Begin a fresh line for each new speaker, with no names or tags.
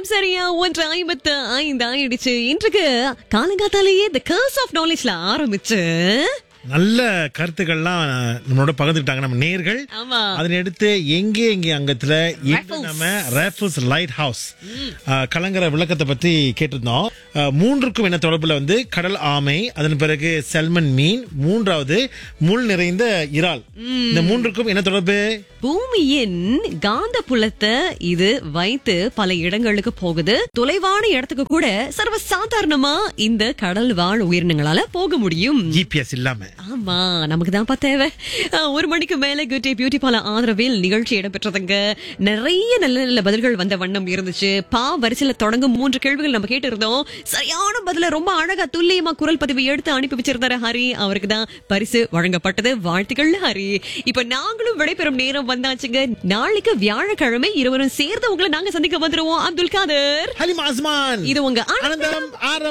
நேரம் சரியா ஒன்று ஐம்பத்து ஐந்து ஆயிடுச்சு இன்றைக்கு காலங்காத்தாலேயே த கர்ஸ் ஆஃப் நாலேஜ்ல ஆரம்பிச்சு
நல்ல கருத்துக்கள்லாம் நம்மளோட பகிர்ந்துக்கிட்டாங்க நம்ம நேர்கள்
ஆமா
அதனை அடுத்து எங்கே எங்கே அங்கத்துல இன்று
Raffles.
நம்ம ரேஃபல்ஸ் லைட் ஹவுஸ் கலங்கர விளக்கத்தை பத்தி கேட்டிருந்தோம் அஹ், மூன்றுக்கும் என்ன தொடர்புல வந்து கடல் ஆமை அதன் பிறகு செல்மன் மீன் மூன்றாவது முள் நிறைந்த இறால் இந்த மூன்றுக்கும் என்ன தொடர்பு
பூமியின் காந்த புலத்தை இது வைத்து பல இடங்களுக்கு போகுது தொலைவான இடத்துக்கு கூட சர்வ சாதாரணமா இந்த கடல் வாழ் உயிரினங்களால போக முடியும்
ஜிபிஎஸ் இல்லாம
ஆமா நமக்கு தான் தேவை அஹ், ஒரு மணிக்கு மேல குட்டி பியூட்டி பால ஆதரவில் நிகழ்ச்சி இடம்பெற்றதுங்க நிறைய நல்ல நல்ல பதில்கள் வந்த வண்ணம் இருந்துச்சு பா வரிசையில தொடங்கும் மூன்று கேள்விகள் நம்ம கேட்டு இருந்தோம் சரியான பதில ரொம்ப அழகா துல்லியமா குரல் பதிவு எடுத்து அனுப்பி வச்சிருந்தாரு ஹரி அவருக்கு தான் பரிசு வழங்கப்பட்டது வாழ்த்துக்கள் ஹரி இப்ப நாங்களும் விடைபெறும் நேரம் வந்தாச்சுங்க நாளைக்கு வியாழக்கிழமை இருவரும் சேர்ந்து உங்களை நாங்க சந்திக்க வந்துருவோம் அப்துல் காதர்
ஹலிமா அஸ்மான்
இது உங்க
ஆனந்தம் ஆரம்